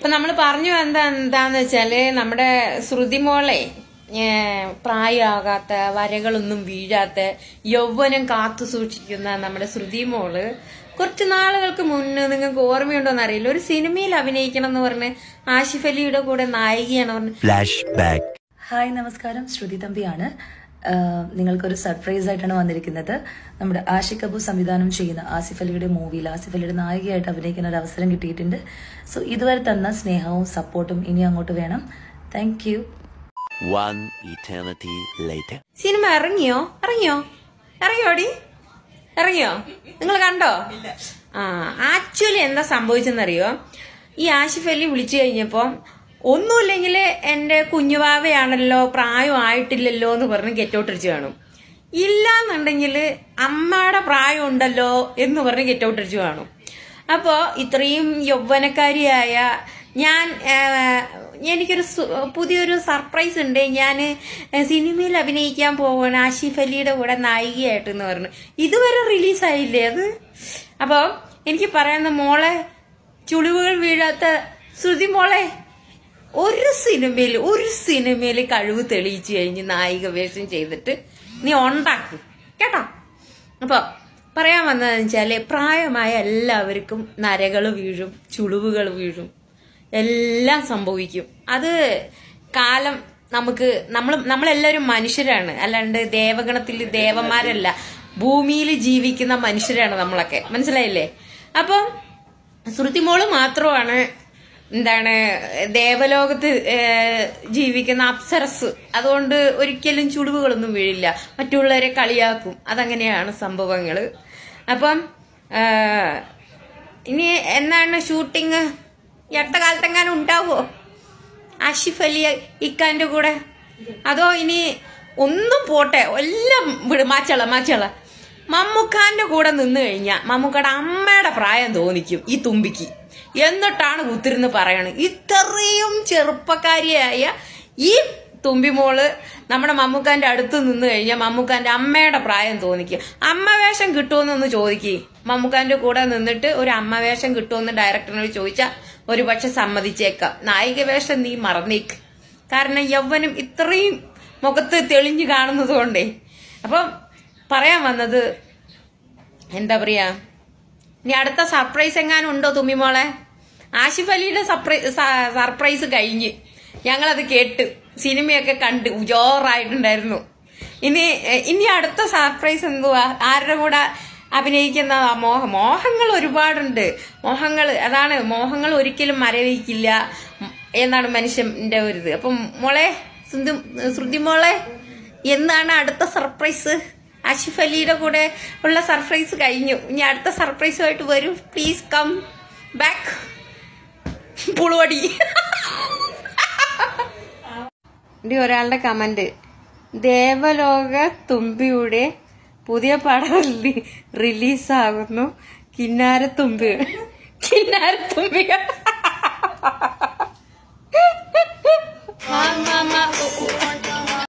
അപ്പൊ നമ്മൾ പറഞ്ഞു എന്താ എന്താന്ന് വെച്ചാല് നമ്മുടെ ശ്രുതിമോളെ ഏ, പ്രായമാകാത്ത വരകളൊന്നും വീഴാത്ത യൗവനം കാത്തു സൂക്ഷിക്കുന്ന നമ്മുടെ ശ്രുതിമോള് കുറച്ച് നാളുകൾക്ക് മുന്നേ നിങ്ങൾക്ക് ഓർമ്മയുണ്ടോന്ന് അറിയില്ല ഒരു സിനിമയിൽ അഭിനയിക്കണം എന്ന് പറഞ്ഞ് ആഷിഫ് അലിയുടെ കൂടെ നായികയാണ് പറഞ്ഞ് Flashback. ഹായ് നമസ്കാരം ശ്രുതി തമ്പിയാണ് ആഹ് നിങ്ങൾക്കൊരു സർപ്രൈസ് ആയിട്ടാണ് വന്നിരിക്കുന്നത് നമ്മുടെ ആഷിഖ് അബു സംവിധാനം ചെയ്യുന്ന ആസിഫ് അലിയുടെ മൂവിയിൽ ആസിഫ് അലിയുടെ നായികയായിട്ട് അഭിനയിക്കുന്ന ഒരു അവസരം കിട്ടിയിട്ടുണ്ട് സോ ഇതുവരെ തന്ന സ്നേഹവും സപ്പോർട്ടും ഇനി അങ്ങോട്ട് വേണം thank you One eternity later. സിനിമ ഇറങ്ങിയോ ഇറങ്ങിയോ ഇറങ്ങിയോടി ഇറങ്ങിയോ നിങ്ങൾ കണ്ടോ ആ ആക്ച്വലി എന്താ സംഭവിച്ചെന്നറിയോ ഈ ആഷിഫ് അലി വിളിച്ചു കഴിഞ്ഞപ്പോ ഒന്നുമില്ലെങ്കിൽ എന്റെ കുഞ്ഞുവാവയാണല്ലോ പ്രായം ആയിട്ടില്ലല്ലോ എന്ന് പറഞ്ഞ് ഗെറ്റൗട്ടടിച്ച് കാണും ഇല്ലാന്നുണ്ടെങ്കിൽ അമ്മയുടെ പ്രായം ഉണ്ടല്ലോ എന്ന് പറഞ്ഞ് ഗെറ്റൗട്ടടിച്ച് കാണും അപ്പോ ഇത്രയും യൗവനക്കാരിയായ ഞാൻ ആ, എനിക്കൊരു സു- പുതിയൊരു സർപ്രൈസ് ഉണ്ട് ഞാൻ സിനിമയിൽ അഭിനയിക്കാൻ പോവാണ് ആഷിഫ് അലിയുടെ കൂടെ നായികയായിട്ട് എന്ന് പറഞ്ഞു ഇതുവരെ റിലീസായില്ലേ അത് അപ്പോൾ എനിക്ക് പറയാവുന്ന മോളെ ചുളിവുകൾ വീഴാത്ത ശ്രുതി മോളെ ഒരു സിനിമയിൽ ഒരു സിനിമയിൽ കഴിവ് തെളിയിച്ചു കഴിഞ്ഞ് നായിക വേഷം ചെയ്തിട്ട് നീ ഉണ്ടാക്കും കേട്ടോ അപ്പൊ പറയാൻ വന്നതെന്ന് വെച്ചാല് പ്രായമായ എല്ലാവർക്കും നരകൾ വീഴും ചുളിവുകൾ വീഴും എല്ലാം സംഭവിക്കും അത് കാലം നമുക്ക് നമ്മൾ നമ്മളെല്ലാവരും മനുഷ്യരാണ് അല്ലാണ്ട് ദേവഗണത്തിൽ ദേവന്മാരല്ല ഭൂമിയിൽ ജീവിക്കുന്ന മനുഷ്യരാണ് നമ്മളൊക്കെ മനസ്സിലായില്ലേ അപ്പം ശ്രുതിമോള് മാത്രമാണ് എന്താണ് ദേവലോകത്ത് ഏഹ്, ജീവിക്കുന്ന അപ്സരസ് അതുകൊണ്ട് ഒരിക്കലും ചുളിവുകളൊന്നും വീഴില്ല മറ്റുള്ളവരെ കളിയാക്കും അതങ്ങനെയാണ് സംഭവങ്ങൾ അപ്പം ഏഹ്, ഇനി എന്നാണ് ഷൂട്ടിങ് ഈ അടുത്ത കാലത്തെങ്ങാനും ഉണ്ടാവുമോ ആഷിഫ് അലി ഇക്കാന്റെ കൂടെ അതോ ഇനി ഒന്നും പോട്ടെ എല്ലാം വിട് മാച്ചള മാച്ചള മമ്മൂക്കാന്റെ കൂടെ നിന്ന് കഴിഞ്ഞാൽ മമ്മൂക്കയുടെ അമ്മയുടെ പ്രായം തോന്നിക്കും ഈ തുമ്പിക്ക് എന്നിട്ടാണ് കുത്തിരുന്ന് പറയണത് ഇത്രയും ചെറുപ്പക്കാരിയായ ഈ തുമ്പിമോള് നമ്മുടെ മമ്മൂക്കാന്റെ അടുത്ത് നിന്ന് കഴിഞ്ഞാൽ മമ്മൂക്കാന്റെ അമ്മയുടെ പ്രായം തോന്നിക്കും അമ്മ വേഷം കിട്ടുമെന്നൊന്ന് ചോദിക്കേ മമ്മൂക്കാന്റെ കൂടെ നിന്നിട്ട് ഒരു അമ്മ വേഷം കിട്ടുമെന്ന് ഡയറക്ടറിനോട് ചോദിച്ചാൽ ഒരു പക്ഷെ സമ്മതിച്ചേക്കാം നായിക വേഷം നീ മറന്നേക്ക് കാരണം യൗവനം ഇത്രയും മുഖത്ത് തെളിഞ്ഞു കാണുന്നത് കൊണ്ടേ അപ്പം പറയാൻ വന്നത് എന്താ പറയാ ഇനി അടുത്ത സർപ്രൈസ് എങ്ങാനും ഉണ്ടോ തുമ്മിമോളെ ആഷിഫ് അലിയുടെ സർപ്രൈസ് സർപ്രൈസ് കഴിഞ്ഞ് ഞങ്ങളത് കേട്ട് സിനിമയൊക്കെ കണ്ട് ഉജോറായിട്ടുണ്ടായിരുന്നു ഇനി എ, ഇനി അടുത്ത സർപ്രൈസ് എന്തുവാ ആരുടെ കൂടെ അഭിനയിക്കുന്ന ആ മോഹ മോഹങ്ങൾ ഒരുപാടുണ്ട് മോഹങ്ങൾ അതാണ് മോഹങ്ങൾ ഒരിക്കലും മരവിക്കില്ല ഉം, എന്നാണ് മനുഷ്യന്റെ ഒരു ഇത് അപ്പം മോളെ സുന്ദു ശ്രുതി മോളെ എന്നാണ് അടുത്ത സർപ്രൈസ് ആഷിഫ് അലിയുടെ കൂടെ ഉള്ള സർപ്രൈസ് കഴിഞ്ഞു ഇനി അടുത്ത സർപ്രൈസുമായിട്ട് വരൂ പ്ലീസ് കം ബാക്ക് പുളുവടി ഇനി ഒരാളുടെ കമന്റ് ദേവലോക തുമ്പിയുടെ പുതിയ പടം റിലീ- റിലീസാകുന്നു കിന്നാരത്തുമ്പി കിന്നാരത്തുമ്പികൾ